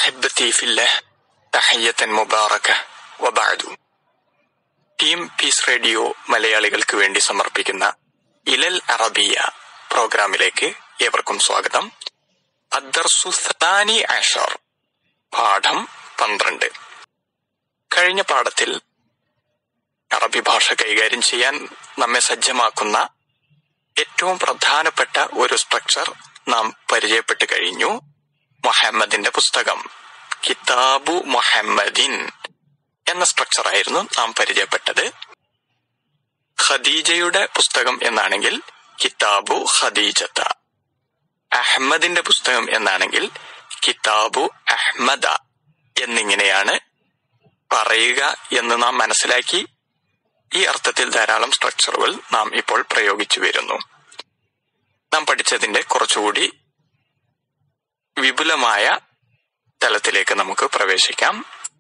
أحبتي في الله تحية مباركة وبعد team piece radio മലയാളികൾക്ക് വേണ്ടി സമർപ്പിക്കുന്ന ഇലൽ അറബിയ പ്രോഗ്രാമിലേക്ക് ഏവർക്കും സ്വാഗതം അദ്ദർസു ഥാനി ആഷർ പാഠം പന്ത്രണ്ട് കഴിഞ്ഞ പാഠത്തിൽ അറബി ഭാഷ കൈകാര്യം ചെയ്യാൻ നമ്മെ സജ്ജമാക്കുന്ന ഏറ്റവും പ്രധാനപ്പെട്ട ഒരു സ്ട്രക്ചർ നാം പരിചയപ്പെട്ട് കഴിഞ്ഞു മുഹമ്മദിന്റെ പുസ്തകം കിതാബു മുഹമ്മദിൻ എന്ന സ്ട്രക്ചർ ആയിരുന്നു നാം പരിചയപ്പെട്ടത് ഖദീജയുടെ പുസ്തകം എന്നാണെങ്കിൽ കിതാബു ഖദീജത്ത അഹമ്മദിന്റെ പുസ്തകം എന്നാണെങ്കിൽ കിതാബു അഹ്മദ എന്നിങ്ങനെയാണ് പറയുക എന്ന് നാം മനസ്സിലാക്കി ഈ അർത്ഥത്തിൽ ധാരാളം സ്ട്രക്ചറുകൾ നാം ഇപ്പോൾ പ്രയോഗിച്ചു വരുന്നു നാം പഠിച്ചതിന്റെ കുറച്ചുകൂടി വിപുലമായ തലത്തിലേക്ക് നമുക്ക് പ്രവേശിക്കാം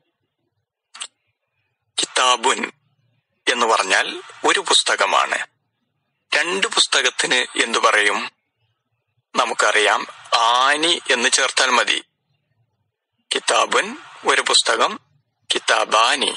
കിതാബുൻ എന്ന് പറഞ്ഞാൽ ഒരു പുസ്തകമാണ് രണ്ട് പുസ്തകത്തിന് എന്തു പറയും നമുക്കറിയാം ആനി എന്ന് ചേർത്താൽ മതി കിതാബുൻ ഒരു പുസ്തകം കിതാബാനി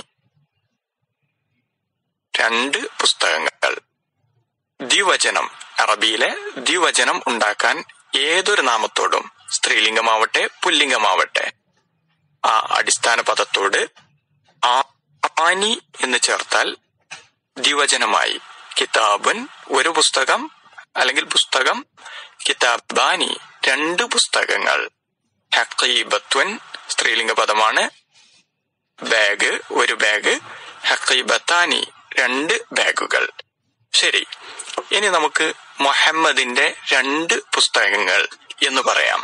രണ്ട് പുസ്തകങ്ങൾ ദ്വിവചനം അറബിയിലെ ദ്വിവചനം ഉണ്ടാക്കാൻ ഏതൊരു നാമത്തോടും സ്ത്രീലിംഗമാവട്ടെ പുല്ലിംഗമാവട്ടെ ആ അടിസ്ഥാന പദത്തോട് ആനി എന്ന് ചേർത്താൽ ദ്വിവചനമായി കിതാബുൻ ഒരു പുസ്തകം അല്ലെങ്കിൽ പുസ്തകം കിതാബാനി രണ്ട് പുസ്തകങ്ങൾ ഹക്കീബത്വൻ സ്ത്രീലിംഗ പദമാണ് ബാഗ് ഒരു ബാഗ് ഹക്കീബത്താനി രണ്ട് ബാഗുകൾ ശരി ഇനി നമുക്ക് മുഹമ്മദിന്റെ രണ്ട് പുസ്തകങ്ങൾ എന്ന് പറയാം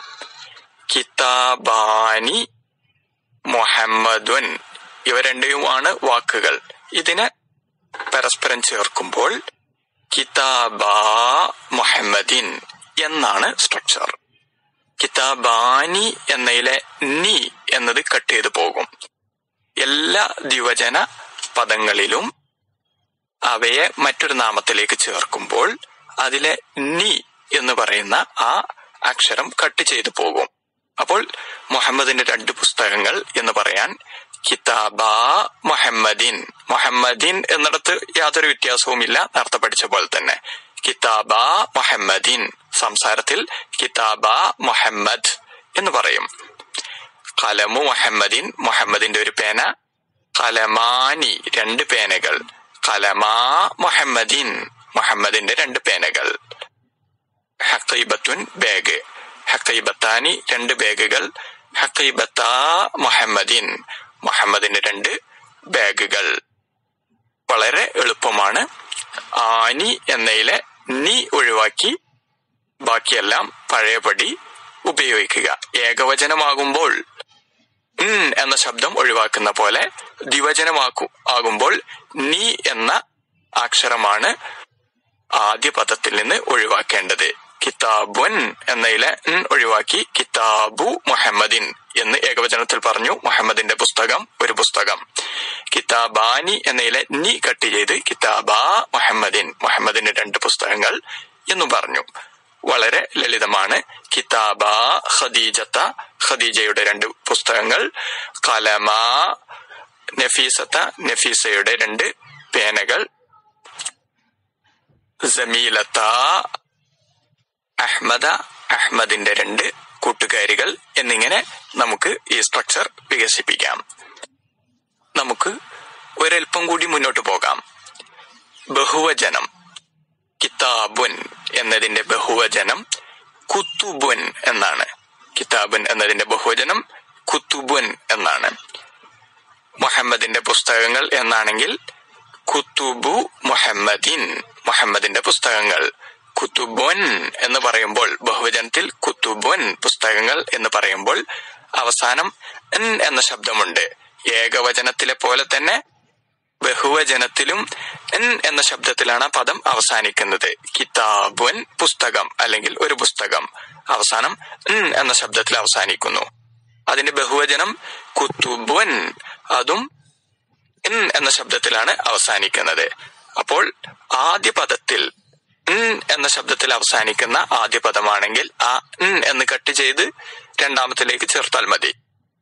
കിതാബാനി മുഹമ്മദുൻ ഇവ രണ്ടുമാണ് വാക്കുകൾ ഇതിനെ പരസ്പരം ചേർക്കുമ്പോൾ കിതാബാ മുഹമ്മദിൻ എന്നാണ് സ്ട്രക്ചർ കിതാബാനി എന്നതിലെ നീ എന്നത് കട്ട് ചെയ്തു പോകും എല്ലാ ദ്വിവചന പദങ്ങളിലും അവയെ മറ്റൊരു നാമത്തിലേക്ക് ചേർക്കുമ്പോൾ അതിലെ നീ എന്ന് പറയുന്ന ആ അക്ഷരം കട്ട് ചെയ്തു പോകും അപ്പോൾ മുഹമ്മദിന്റെ രണ്ട് പുസ്തകങ്ങൾ എന്ന് പറയാൻ കിതാബാ മുഹമ്മദിൻ മുഹമ്മദിൻ എന്നിടത്ത് യാതൊരു വ്യത്യാസവുമില്ല നേരത്തെ പഠിച്ച പോലെ തന്നെ കിതാബാ മുഹമ്മദിൻ സംസാരത്തിൽ കിതാബാ മുഹമ്മദ് എന്ന് പറയും കലമു മുഹമ്മദിൻ മുഹമ്മദിന്റെ ഒരു പേന കലമാനി രണ്ട് പേനകൾ കലമാ മുഹമ്മദിൻ മുഹമ്മദിന്റെ രണ്ട് പേനകൾ ഹക്കൈബത്തുൻ ബാഗ് ഹക്കൈബത്താനി രണ്ട് ബാഗുകൾ ഹക്കൈബത്താ മുഹമ്മദിൻ മുഹമ്മദിന്റെ രണ്ട് ബാഗുകൾ വളരെ എളുപ്പമാണ് ആനി എന്നതിലെ നീ ഒഴിവാക്കി ബാക്കിയെല്ലാം പഴയപടി ഉപയോഗിക്കുക ഏകവചനമാകുമ്പോൾ ഉം എന്ന ശബ്ദം ഒഴിവാക്കുന്ന പോലെ ദ്വിവചനമാക്കു ആകുമ്പോൾ നീ എന്ന അക്ഷരമാണ് ആദ്യ പദത്തിൽ നിന്ന് ഒഴിവാക്കേണ്ടത് കിതാബുൻ എന്നതിലെ ഉം ഒഴിവാക്കി കിതാബു മുഹമ്മദിൻ എന്ന് ഏകവചനത്തിൽ പറഞ്ഞു മുഹമ്മദിന്റെ പുസ്തകം ഒരു പുസ്തകം കിതാബാനി എന്നതിലെ നീ കട്ട് ചെയ്ത് കിതാബാ മുഹമ്മദിൻ മുഹമ്മദിന്റെ രണ്ട് പുസ്തകങ്ങൾ എന്ന് പറഞ്ഞു വളരെ ലളിതമാണ് കിതാബ ഖദീജത്ത ഖദീജയുടെ രണ്ട് പുസ്തകങ്ങൾ കലമ നഫീസത്ത നഫീസയുടെ രണ്ട് പേനകൾ ജമീലത്ത അഹ്മദ അഹ്മദിന്റെ രണ്ട് കൂട്ടുകാരികൾ എന്നിങ്ങനെ നമുക്ക് ഈ സ്ട്രക്ചർ വികസിപ്പിക്കാം നമുക്ക് ഒരൽപ്പം കൂടി മുന്നോട്ട് പോകാം ബഹുവചനം കിതാബുൻ എന്നതിന്റെ ബഹുവചനം കുത്തുബുൻ എന്നാണ് കിതാബുൻ എന്നതിന്റെ ബഹുവചനം കുത്തുബുൻ എന്നാണ് മുഹമ്മദിന്റെ പുസ്തകങ്ങൾ എന്നാണെങ്കിൽ കുത്തുബു മുഹമ്മദിൻ മുഹമ്മദിന്റെ പുസ്തകങ്ങൾ കുത്തുബുൻ എന്ന് പറയുമ്പോൾ ബഹുവചനത്തിൽ കുത്തുബുൻ പുസ്തകങ്ങൾ എന്ന് പറയുമ്പോൾ അവസാനം എൻ എന്ന ശബ്ദമുണ്ട് ഏകവചനത്തിലെ പോലെ തന്നെ ബഹുവചനത്തിലും എൻ എന്ന ശബ്ദത്തിലാണ് ആ പദം അവസാനിക്കുന്നത് കിതാബുൻ പുസ്തകം അല്ലെങ്കിൽ ഒരു പുസ്തകം അവസാനം എൻ എന്ന ശബ്ദത്തിൽ അവസാനിക്കുന്നു അതിന്റെ ബഹുവചനം കുത്തുബുൻ അതും എൻ എന്ന ശബ്ദത്തിലാണ് അവസാനിക്കുന്നത് അപ്പോൾ ആദ്യ പദത്തിൽ ഉം എന്ന ശബ്ദത്തിൽ അവസാനിക്കുന്ന ആദ്യ പദമാണെങ്കിൽ ആ ഉം എന്ന് കട്ട് ചെയ്ത് രണ്ടാമത്തിലേക്ക് ചേർത്താൽ മതി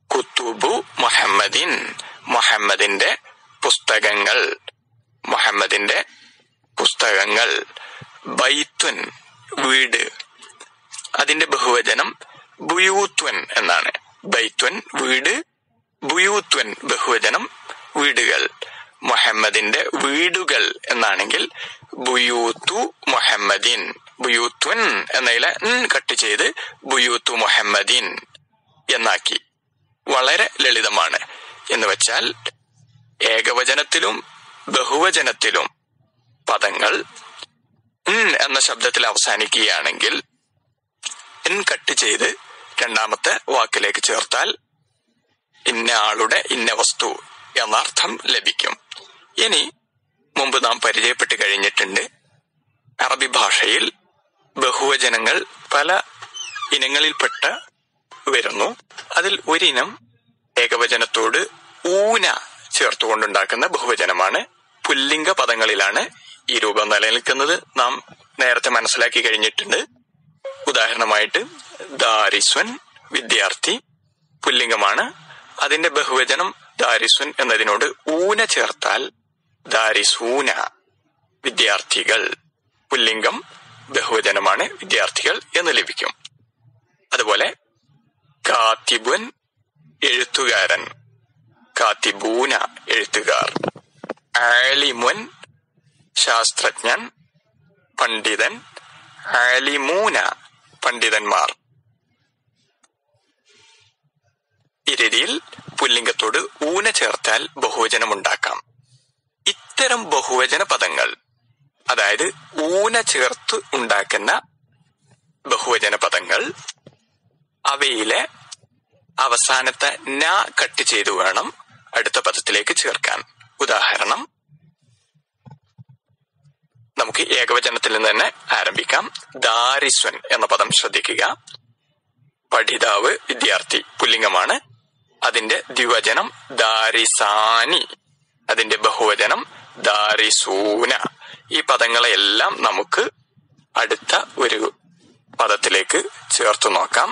കുത്തുബു മുഹമ്മദിൻ മുഹമ്മദിന്റെ പുസ്തകങ്ങൾ മുഹമ്മദിന്റെ പുസ്തകങ്ങൾ ബൈത്തുൻ വീട് അതിന്റെ ബഹുവചനം ബുയൂത്വൻ എന്നാണ് ബൈത്വൻ വീട് ബുയൂത്വൻ ബഹുവചനം വീടുകൾ മുഹമ്മദിന്റെ വീടുകൾ എന്നാണെങ്കിൽ ബുയൂത്തു മുഹമ്മദിൻ ബുയൂത്വൻ എന്നതിലെ ഉം കട്ട് ചെയ്ത് ബുയൂത്തു മുഹമ്മദിൻ എന്നാക്കി വളരെ ലളിതമാണ് എന്ന് വെച്ചാൽ ഏകവചനത്തിലും ബഹുവചനത്തിലും പദങ്ങൾ ഉം എന്ന ശബ്ദത്തിൽ അവസാനിക്കുകയാണെങ്കിൽ എൻ കട്ട് ചെയ്ത് രണ്ടാമത്തെ വാക്കിലേക്ക് ചേർത്താൽ ഇന്ന ആളുടെ ഇന്ന വസ്തു എന്ന അർത്ഥം ലഭിക്കും ഇനി മുമ്പ് നാം പരിചയപ്പെട്ട് കഴിഞ്ഞിട്ടുണ്ട് അറബി ഭാഷയിൽ ബഹുവചനങ്ങൾ പല ഇനങ്ങളിൽപ്പെട്ട വരുന്നു അതിൽ ഒരിനം ഏകവചനത്തോട് ഊന ചേർത്തുകൊണ്ടുണ്ടാക്കുന്ന ബഹുവചനമാണ് പുല്ലിംഗ പദങ്ങളിലാണ് ഈ രൂപം നിലനിൽക്കുന്നത് നാം നേരത്തെ മനസ്സിലാക്കി കഴിഞ്ഞിട്ടുണ്ട് ഉദാഹരണമായിട്ട് ദാരിസ്വൻ വിദ്യാർത്ഥി പുല്ലിംഗമാണ് അതിന്റെ ബഹുവചനം ദാരിസ്വൻ എന്നതിനോട് ഊന ചേർത്താൽ ദാരിസൂന വിദ്യാർത്ഥികൾ പുല്ലിംഗം ബഹുവചനമാണ് വിദ്യാർത്ഥികൾ എന്ന് ലഭിക്കും അതുപോലെ കാത്തിബുൻ എഴുത്തുകാരൻ കാത്തിബൂന എഴുത്തുകാർ ആലിമുൻ ശാസ്ത്രജ്ഞൻ പണ്ഡിതൻ ആലിമൂന പണ്ഡിതന്മാർ ഈ രീതിയിൽ പുല്ലിംഗത്തോട് ഊന ചേർത്താൽ ബഹുവചനം ഉണ്ടാക്കാം ഇത്തരം ബഹുവചന പദങ്ങൾ അതായത് ഊന ചേർത്ത് ഉണ്ടാക്കുന്ന ബഹുവചന പദങ്ങൾ അവയിലെ അവസാനത്തെ ന കട്ട് ചെയ്തു വേണം അടുത്ത പദത്തിലേക്ക് ചേർക്കാൻ ഉദാഹരണം നമുക്ക് ഏകവചനത്തിൽ നിന്ന് തന്നെ ആരംഭിക്കാം ദാരിസ്വൻ എന്ന പദം ശ്രദ്ധിക്കുക പഠിതാവ് വിദ്യാർത്ഥി പുല്ലിംഗമാണ് അതിന്റെ ദ്വിവചനം ദാരിസാനി അതിന്റെ ബഹുവചനം ദാരിസൂന ഈ പദങ്ങളെല്ലാം നമുക്ക് അടുത്ത ഒരു പദത്തിലേക്ക് ചേർത്ത് നോക്കാം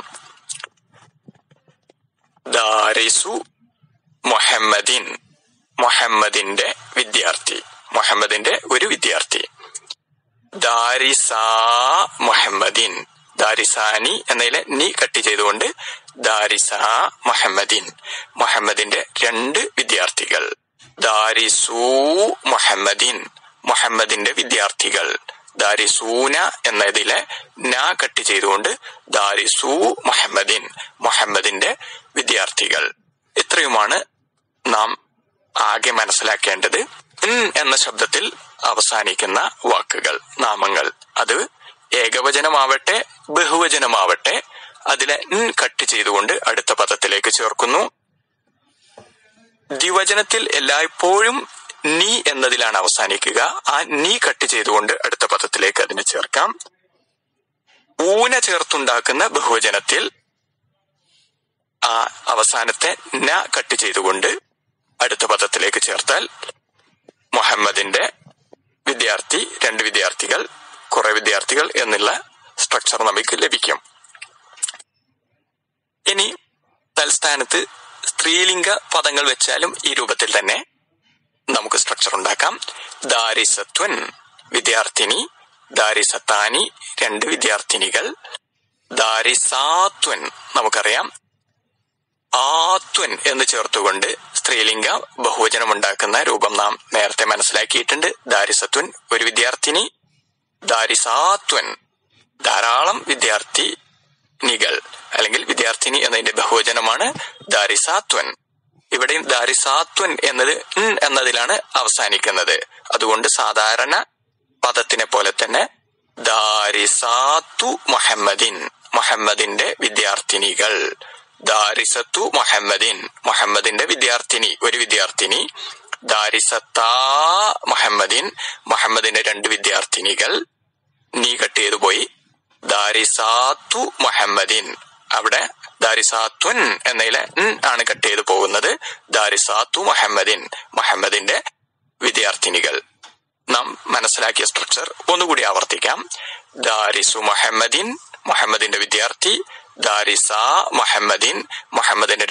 ദാരിസു മുഹമ്മദിൻ മുഹമ്മദിന്റെ വിദ്യാർത്ഥി മുഹമ്മദിന്റെ ഒരു വിദ്യാർത്ഥി ദാരിസാ മുഹമ്മദിൻ ദാരിസാനി എന്നതിലെ നീ കട്ട് ചെയ്തുകൊണ്ട് ദാരിസാ മുഹമ്മദിൻ മുഹമ്മദിന്റെ രണ്ട് വിദ്യാർത്ഥികൾ ദാരിസൂ മുഹമ്മദിൻ മുഹമ്മദിന്റെ വിദ്യാർത്ഥികൾ ദാരിസൂന എന്നതിലെ ന കട്ട് ചെയ്തുകൊണ്ട് ദാരിസൂ മുഹമ്മദിൻ മുഹമ്മദിന്റെ വിദ്യാർത്ഥികൾ ഇത്രയുമാണ് നാം ആകെ മനസ്സിലാക്കേണ്ടത് ഇൻ എന്ന ശബ്ദത്തിൽ അവസാനിക്കുന്ന വാക്കുകൾ നാമങ്ങൾ അത് ഏകവചനമാവട്ടെ ബഹുവചനമാവട്ടെ അതിലെ ഇൻ കട്ട് ചെയ്തുകൊണ്ട് അടുത്ത പദത്തിലേക്ക് ചേർക്കുന്നു ദ്വിവചനത്തിൽ എല്ലായ്പ്പോഴും നീ എന്നതിലാണ് അവസാനിക്കുക ആ നീ കട്ട് ചെയ്തുകൊണ്ട് അടുത്ത പദത്തിലേക്ക് അതിനെ ചേർക്കാം ഊന ചേർത്തുണ്ടാക്കുന്ന ബഹുവചനത്തിൽ ആ അവസാനത്തെ ന കട്ട് ചെയ്തുകൊണ്ട് അടുത്ത പദത്തിലേക്ക് ചേർത്താൽ മുഹമ്മദിന്റെ വിദ്യാർത്ഥി രണ്ട് വിദ്യാർത്ഥികൾ കുറെ വിദ്യാർത്ഥികൾ എന്നുള്ള സ്ട്രക്ചർ നമുക്ക് ലഭിക്കും ഇനി തൽസ്ഥാനത്ത് സ്ത്രീലിംഗ പദങ്ങൾ വെച്ചാലും ഈ രൂപത്തിൽ തന്നെ നമുക്ക് സ്ട്രക്ചർ ഉണ്ടാക്കാം ദാരിസത്വൻ വിദ്യാർത്ഥിനി ദാരിസത്താനി രണ്ട് വിദ്യാർത്ഥിനികൾ ദാരിസാത്വൻ നമുക്കറിയാം ആത്വൻ എന്ന് ചേർത്തുകൊണ്ട് സ്ത്രീലിംഗ ബഹുവചനം ഉണ്ടാക്കുന്ന രൂപം നാം നേരത്തെ മനസ്സിലാക്കിയിട്ടുണ്ട് ദാരിസത്വൻ ഒരു വിദ്യാർത്ഥിനി ദാരിസാത്വൻ ധാരാളം വിദ്യാർത്ഥിനികൾ അല്ലെങ്കിൽ വിദ്യാർത്ഥിനി എന്നതിന്റെ ബഹുവചനമാണ് ദാരിസാത്വൻ ഇവിടെയും ദാരിസാത്വൻ എന്നത് ഉം എന്നതിലാണ് അവസാനിക്കുന്നത് അതുകൊണ്ട് സാധാരണ പദത്തിനെ പോലെ തന്നെ ദാരിസാത്തു മുഹമ്മദിൻ മുഹമ്മദിന്റെ വിദ്യാർത്ഥിനികൾ ദാരിസത്തു മുഹമ്മദിൻ മുഹമ്മദിന്റെ വിദ്യാർത്ഥിനി ഒരു വിദ്യാർത്ഥിനി ദാരിസത്താ മുഹമ്മദിൻ മുഹമ്മദിന്റെ രണ്ട് വിദ്യാർത്ഥിനികൾ നീ കട്ട് ചെയ്തു പോയി ദാരിസാത്തു മുഹമ്മദിൻ അവിടെ ദാരിസാത്വൻ എന്നതിലെ ഉം ആണ് കട്ട് ചെയ്തു പോകുന്നത് ദാരിസാത്തു മുഹമ്മദിൻ മുഹമ്മദിന്റെ വിദ്യാർത്ഥിനികൾ നാം മനസ്സിലാക്കിയ സ്ട്രക്ചർ ഒന്നുകൂടി ആവർത്തിക്കാം ദാരിസു മുഹമ്മദിൻ മുഹമ്മദിന്റെ വിദ്യാർത്ഥി ദാരിസ മുഹമ്മദിൻ മുഹമ്മദിന്റെ രണ്ട് വിദ്യാർത്ഥി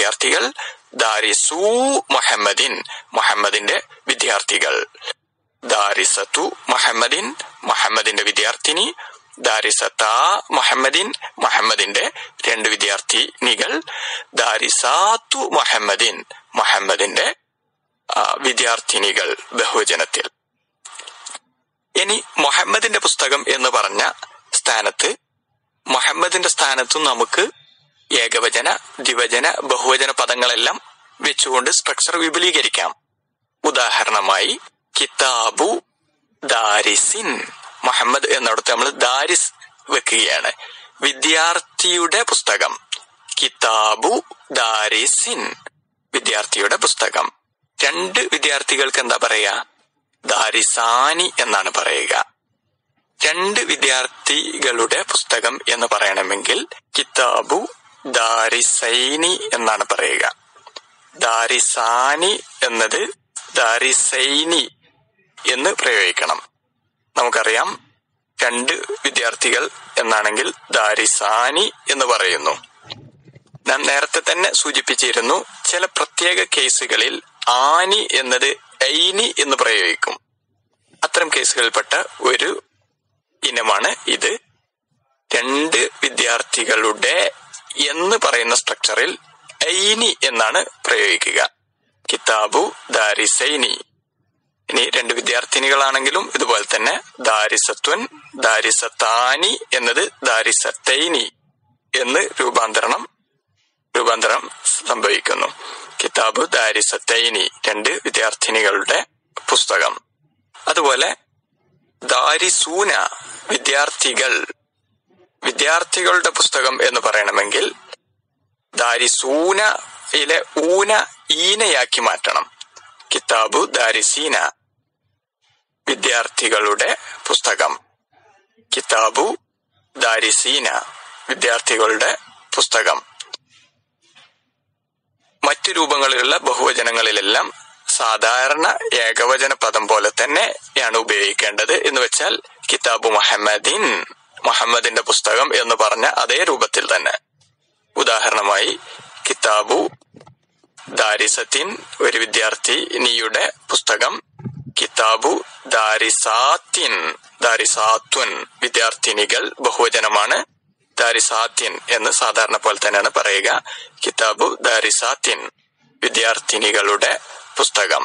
വിദ്യാർത്ഥികൾ ദാരിസു മുഹമ്മദിൻ മുഹമ്മദിന്റെ വിദ്യാർത്ഥികൾ ദാരിസത്തു മുഹമ്മദിൻ മുഹമ്മദിന്റെ വിദ്യാർത്ഥിനി ദാരിസത്ത മുഹമ്മദിൻ മുഹമ്മദിന്റെ രണ്ട് വിദ്യാർത്ഥിനികൾ ദാരിസാത്തു മുഹമ്മദിൻ മുഹമ്മദിന്റെ ആ, വിദ്യാർത്ഥിനികൾ ബഹുവചനത്തിൽ ഇനി മുഹമ്മദിന്റെ പുസ്തകം എന്ന് പറഞ്ഞ സ്ഥാനത്ത് മുഹമ്മദിന്റെ സ്ഥാനത്തും നമുക്ക് ഏകവചന ദ്വിവചന ബഹുവചന പദങ്ങളെല്ലാം വെച്ചുകൊണ്ട് സ്ട്രക്ചർ വിപുലീകരിക്കാം ഉദാഹരണമായി കിതാബു ദാരിസിൻ മുഹമ്മദ് എന്നിടത്ത് നമ്മൾ ദാരിസ് വെക്കുകയാണ് വിദ്യാർത്ഥിയുടെ പുസ്തകം കിതാബു ദാരിസിൻ വിദ്യാർത്ഥിയുടെ പുസ്തകം രണ്ട് വിദ്യാർത്ഥികൾക്ക് എന്താ പറയാ ദാരിസാനി എന്നാണ് പറയുക രണ്ട് വിദ്യാർത്ഥികളുടെ പുസ്തകം എന്ന് പറയണമെങ്കിൽ കിതാബു ദാരിസൈനി എന്നാണ് പറയുക ദാരിസാനി എന്നത് ദാരിസൈനി എന്ന് പ്രയോഗിക്കണം നമുക്കറിയാം രണ്ട് വിദ്യാർത്ഥികൾ എന്നാണെങ്കിൽ ദാരിസാനി എന്ന് പറയുന്നു ഞാൻ നേരത്തെ തന്നെ സൂചിപ്പിച്ചിരുന്നു ചില പ്രത്യേക കേസുകളിൽ ആനി എന്നത് ഐനി എന്ന് പ്രയോഗിക്കും അത്തരം കേസുകളിൽപ്പെട്ട ഒരു ഇനമാണ് ഇത് രണ്ട് വിദ്യാർത്ഥികളുടെ എന്ന് പറയുന്ന സ്ട്രക്ചറിൽ ഐനി എന്നാണ് പ്രയോഗിക്കുക കിതാബു ദാരിസൈനി ഇനി രണ്ട് വിദ്യാർത്ഥിനികളാണെങ്കിലും ഇതുപോലെ തന്നെ ദാരിസത്വൻ ദാരിസത്താനി എന്നത് ദാരിസത്തൈനി എന്ന് രൂപാന്തരണം രൂപാന്തരം സംഭവിക്കുന്നു കിതാബ് ദാരിസത്തൈനി രണ്ട് വിദ്യാർത്ഥിനികളുടെ പുസ്തകം അതുപോലെ ദാരിസൂന വിദ്യാർത്ഥികൾ വിദ്യാർത്ഥികളുടെ പുസ്തകം എന്ന് പറയണമെങ്കിൽ ദാരിസൂനയിലെ ഊന ഈനയാക്കി മാറ്റണം കിതാബു ദാരിസീന വിദ്യാർത്ഥികളുടെ പുസ്തകം കിതാബു ദാരിസീന വിദ്യാർത്ഥികളുടെ പുസ്തകം മറ്റു രൂപങ്ങളിലുള്ള ബഹുവചനങ്ങളിലെല്ലാം സാധാരണ ഏകവചന പദം പോലെ തന്നെയാണ് ഉപയോഗിക്കേണ്ടത് എന്ന് വെച്ചാൽ കിതാബു മുഹമ്മദിൻ മുഹമ്മദിന്റെ പുസ്തകം എന്ന് പറഞ്ഞ അതേ രൂപത്തിൽ തന്നെ ഉദാഹരണമായി കിതാബു ദാരിസത്തിൻ ഒരു വിദ്യാർത്ഥിനിയുടെ പുസ്തകം കിതാബു ദാരിസാത്തിൻ ദാരിസാത്വൻ വിദ്യാർത്ഥിനികൾ ബഹുവചനമാണ് ദാരിസാത്യൻ എന്ന് സാധാരണ പോലെ തന്നെയാണ് പറയുക കിതാബു ദാരിസാത്യൻ വിദ്യാർത്ഥിനികളുടെ പുസ്തകം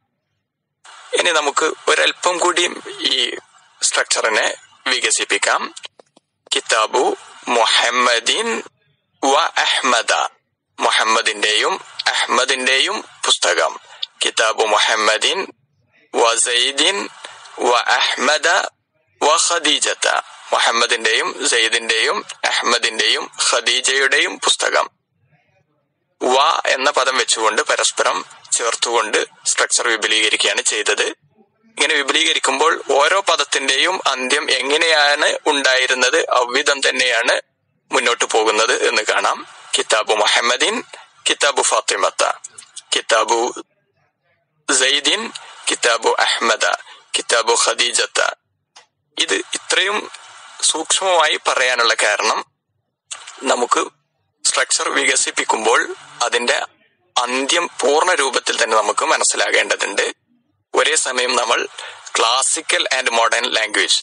ഇനി നമുക്ക് ഒരല്പം കൂടി ഈ സ്ട്രക്ചറിനെ വികസിപ്പിക്കാം കിതാബു മുഹമ്മദിൻ വ അഹ്മദ മുഹമ്മദിന്റെയും അഹ്മദിന്റെയും പുസ്തകം കിതാബു മുഹമ്മദിൻ വ സൈദിൻ വ അഹ്മദ വ ഖദീജത്ത മുഹമ്മദിന്റെയും സെയ്ദിന്റെയും അഹ്മദിന്റെയും ഖദീജയുടെയും പുസ്തകം വ എന്ന പദം വെച്ചുകൊണ്ട് പരസ്പരം ചേർത്തുകൊണ്ട് സ്ട്രക്ചർ വിപുലീകരിക്കുകയാണ് ചെയ്തത് ഇങ്ങനെ വിപുലീകരിക്കുമ്പോൾ ഓരോ പദത്തിന്റെയും അന്ത്യം എങ്ങനെയാണ് ഉണ്ടായിരുന്നത് അவ்விധം തന്നെയാണ് മുന്നോട്ട് പോകുന്നത് എന്ന് കാണാം കിതാബു മുഹമ്മദിൻ കിതാബു ഫാത്തിമത്ത കിതാബു സൈദിൻ കിതാബു അഹ്മദ കിതാബു ഖദീജത്ത ഇത് ഇത്രയും സൂക്ഷ്മമായി പറയാനുള്ള കാരണം നമുക്ക് സ്ട്രക്ചർ വികസിപ്പിക്കുമ്പോൾ അതിന്റെ അന്ത്യം പൂർണ്ണ രൂപത്തിൽ തന്നെ നമുക്ക് മനസ്സിലാകേണ്ടതുണ്ട് ഒരേ സമയം നമ്മൾ ക്ലാസിക്കൽ ആൻഡ് മോഡേൺ ലാംഗ്വേജ്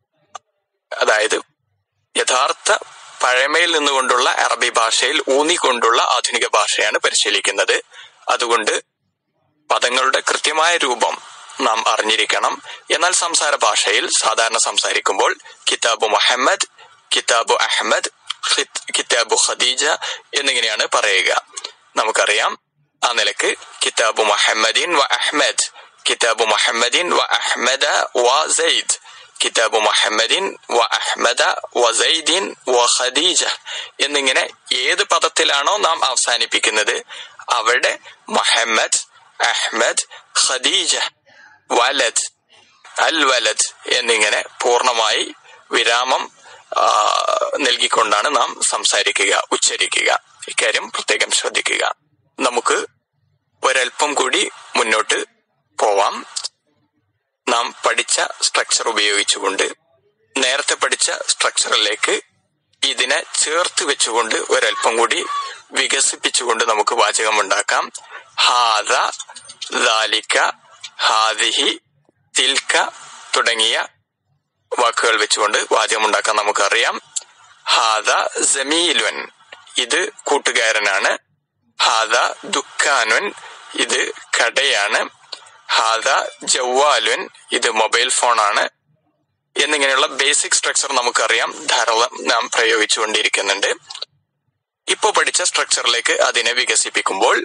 അതായത് യഥാർത്ഥ പഴമയിൽ നിന്നുകൊണ്ടുള്ള അറബി ഭാഷയിൽ ഊന്നിക്കൊണ്ടുള്ള ആധുനിക ഭാഷയാണ് പരിശീലിക്കുന്നത് അതുകൊണ്ട് പദങ്ങളുടെ കൃത്യമായ രൂപം നാം അറിഞ്ഞിരിക്കണം എന്നാൽ സംസാര ഭാഷയിൽ സാധാരണ സംസാരിക്കുമ്പോൾ കിതാബു മുഹമ്മദ് കിതാബു അഹമ്മദ് ഖിത്- കിതാബു ഖദീജ എന്നിങ്ങനെയാണ് പറയുക നമുക്കറിയാം ആ നിലക്ക് കിതാബു മുഹമ്മദിൻ വ അഹ്മദ് കിതാബു മുഹമ്മദിൻ വ അഹ്മദ വ സെയ്ദ് കിതാബു മുഹമ്മദിൻ വ അഹ്മദ വ സൈദിൻ വ ഖദീജ എന്നിങ്ങനെ ഏത് പദത്തിലാണോ നാം അവസാനിപ്പിക്കുന്നത് അവിടെ മുഹമ്മദ് അഹ്മദ് ഖദീജ വലദ് അൽ വലദ് എന്നിങ്ങനെ പൂർണ്ണമായി വിരാമം ആ, നൽകിക്കൊണ്ടാണ് നാം സംസാരിക്കുക ഉച്ചരിക്കുക ഇക്കാര്യം പ്രത്യേകം ശ്രദ്ധിക്കുക നമുക്ക് ഒരൽപ്പം കൂടി മുന്നോട്ട് പോവാം നാം പഠിച്ച സ്ട്രക്ചർ ഉപയോഗിച്ചുകൊണ്ട് നേരത്തെ പഠിച്ച സ്ട്രക്ചറിലേക്ക് ഇതിനെ ചേർത്ത് വെച്ചുകൊണ്ട് ഒരൽപ്പം കൂടി വികസിപ്പിച്ചുകൊണ്ട് നമുക്ക് വാചകം ഉണ്ടാക്കാം ഹാദ ദാലിക്ക ഹാദിഹി തിൽക്ക തുടങ്ങിയ വാക്കുകൾ വെച്ചുകൊണ്ട് വാചകം ഉണ്ടാക്കാൻ നമുക്കറിയാം ഹാദ ജമീലുൻ ഇത് കൂട്ടുകാരനാണ് ഹാദ ദുഃഖാനുൻ ഇത് കടയാണ് ഹാദ ജവാലുൻ ഇത് മൊബൈൽ ഫോണാണ് എന്നിങ്ങനെയുള്ള ബേസിക് സ്ട്രക്ചർ നമുക്കറിയാം ധാരാളം നാം പ്രയോഗിച്ചുകൊണ്ടിരിക്കുന്നുണ്ട് ഇപ്പോ പഠിച്ച സ്ട്രക്ചറിലേക്ക് അതിനെ വികസിപ്പിക്കുമ്പോൾ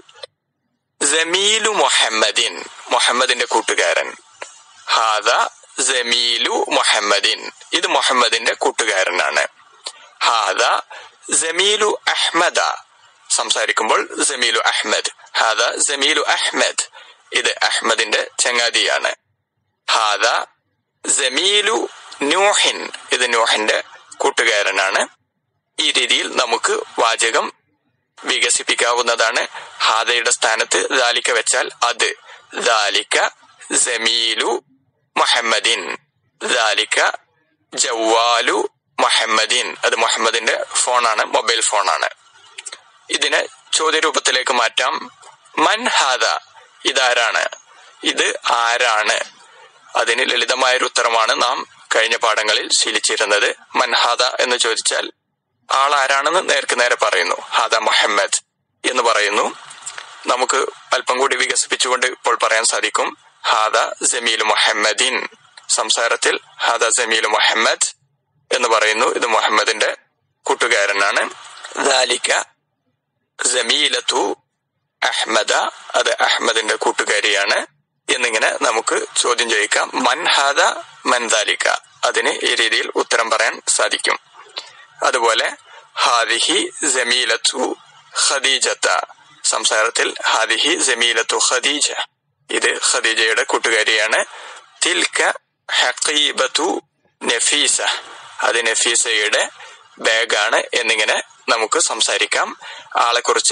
ജമീലു മുഹമ്മദിൻ മുഹമ്മദിന്റെ കൂട്ടുകാരൻ ഹാദ ജമീലു മുഹമ്മദിൻ ഇത് മുഹമ്മദിന്റെ കൂട്ടുകാരനാണ് ഹാദ ജമീലു അഹ്മദ സംസാരിക്കുമ്പോൾ ജമീലു അഹ്മദ് ഹാദ ജമീലു അഹ്മദ് ഇത് അഹ്മദിന്റെ ചങ്ങാതിയാണ് ഹാദ ജമീലു നൂഹിൻ ഇത് നൂഹിന്റെ കൂട്ടുകാരനാണ് ഈ രീതിയിൽ നമുക്ക് വാചകം വികസിപ്പിക്കാവുന്നതാണ് ഹാദയുടെ സ്ഥാനത്ത് ദാലിക്ക വെച്ചാൽ അത് ദാലിക്ക ജമീലു മുഹമ്മദിൻ ദാലിക്ക ജവാലു മുഹമ്മദിൻ അത് മുഹമ്മദിന്റെ ഫോണാണ് മൊബൈൽ ഫോണാണ് ഇതിനെ ചോദ്യരൂപത്തിലേക്ക് മാറ്റാം മൻ ഹാദ ഇതാരാണ് ഇത് ആരാണ് അതിന് ലളിതമായൊരു ഉത്തരമാണ് നാം കഴിഞ്ഞ പാഠങ്ങളിൽ ശീലിച്ചിരുന്നത് മൻഹാദ എന്ന് ചോദിച്ചാൽ ആൾ ആരാണെന്ന് നേർക്ക് നേരെ പറയുന്നു ഹാദ മുഹമ്മദ് എന്ന് പറയുന്നു നമുക്ക് അല്പം കൂടി വികസിപ്പിച്ചുകൊണ്ട് ഇപ്പോൾ പറയാൻ സാധിക്കും ഹാദ ജമീൽ മുഹമ്മദിൻ സംസാരത്തിൽ ഹാദ ജമീൽ മുഹമ്മദ് എന്ന് പറയുന്നു ഇത് മുഹമ്മദിന്റെ കൂട്ടുകാരനാണ് ദാലിക്ക ജമീലത്തു അഹ്മദ അത് അഹ്മദിന്റെ കൂട്ടുകാരിയാണ് എന്നിങ്ങനെ നമുക്ക് ചോദ്യം ചോദിക്കാം മൻ ഹാദ മൻ ദാലിക്ക അതിന് ഈ രീതിയിൽ ഉത്തരം പറയാൻ സാധിക്കും അതുപോലെ ഹാദിഹി ജമീലത്തു ഖദീജത്ത സംസാരത്തിൽ ഹാദിഹി ജമീലത്തു ഖദീജ ഇത് ഖദീജയുടെ കൂട്ടുകാരിയാണ് തിൽക്ക ഹഖീബത്തു നഫീസ അത് നഫീസയുടെ ബാഗാണ് എന്നിങ്ങനെ നമുക്ക് സംസാരിക്കാം ആളെക്കുറിച്ച്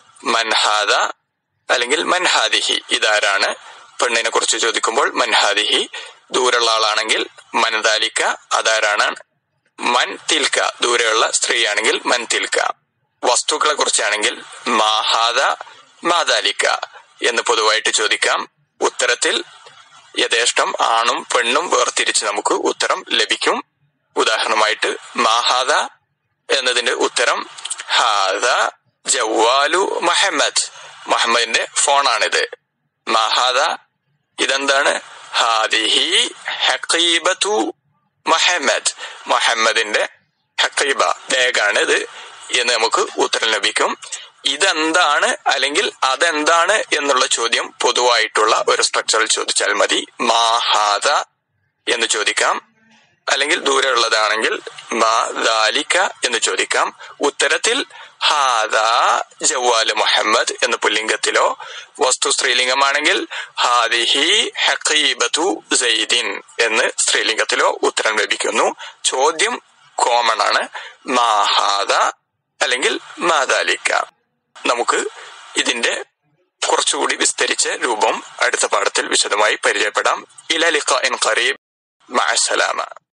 മൻഹാദ അല്ലെങ്കിൽ മൻഹാദിഹി ഇതാരാണ് പെണ്ണിനെ കുറിച്ച് ചോദിക്കുമ്പോൾ മൻഹാദിഹി ദൂരമുള്ള ആളാണെങ്കിൽ മൻദാലിക്ക അതാരാണ് മൻ തിൽക്ക ദൂരെയുള്ള സ്ത്രീയാണെങ്കിൽ മൻ തിൽക്ക വസ്തുക്കളെ കുറിച്ചാണെങ്കിൽ മാഹാദ മാദാലിക്ക എന്ന് പൊതുവായിട്ട് ചോദിക്കാം ഉത്തരത്തിൽ യഥേഷ്ടം ആണും പെണ്ണും വേർതിരിച്ച് നമുക്ക് ഉത്തരം ലഭിക്കും ഉദാഹരണമായിട്ട് മാഹാദ എന്നതിന്റെ ഉത്തരം ഹാദ ജവാലു മുഹമ്മദ് മുഹമ്മദിന്റെ ഫോണാണിത് മഹാദ ഇതെന്താണ് ഹാദിഹി ഹക്കീബത്തു മുഹമ്മദ് മുഹമ്മദിന്റെ ഹക്കീബ ബാഗാണ് ഇത് എന്ന് നമുക്ക് ഉത്തരം ലഭിക്കും ഇതെന്താണ് അല്ലെങ്കിൽ അതെന്താണ് എന്നുള്ള ചോദ്യം പൊതുവായിട്ടുള്ള ഒരു സ്ട്രക്ചറിൽ ചോദിച്ചാൽ മതി മാഹാദ എന്ന് ചോദിക്കാം അല്ലെങ്കിൽ ദൂരെയുള്ളതാണെങ്കിൽ മാ ദാലിക്ക എന്ന് ചോദിക്കാം ഉത്തരത്തിൽ ഹാദ ജവാല് മുഹമ്മദ് എന്ന് പുല്ലിംഗത്തിലോ വസ്തു സ്ത്രീലിംഗമാണെങ്കിൽ ഹാദിഹി ഹഖീബത്തു സൈദിൻ എന്ന് സ്ത്രീലിംഗത്തിലോ ഉത്തരം ലഭിക്കുന്നു ചോദ്യം കോമൺ ആണ് മാഹാദ അല്ലെങ്കിൽ മാദാലിക്ക നമുക്ക് ഇതിന്റെ കുറച്ചുകൂടി വിസ്തരിച്ച രൂപം അടുത്ത പാഠത്തിൽ വിശദമായി പരിചയപ്പെടാം ഇല ലിഖ ഇൻ ഖറീബ് മഅസലാമ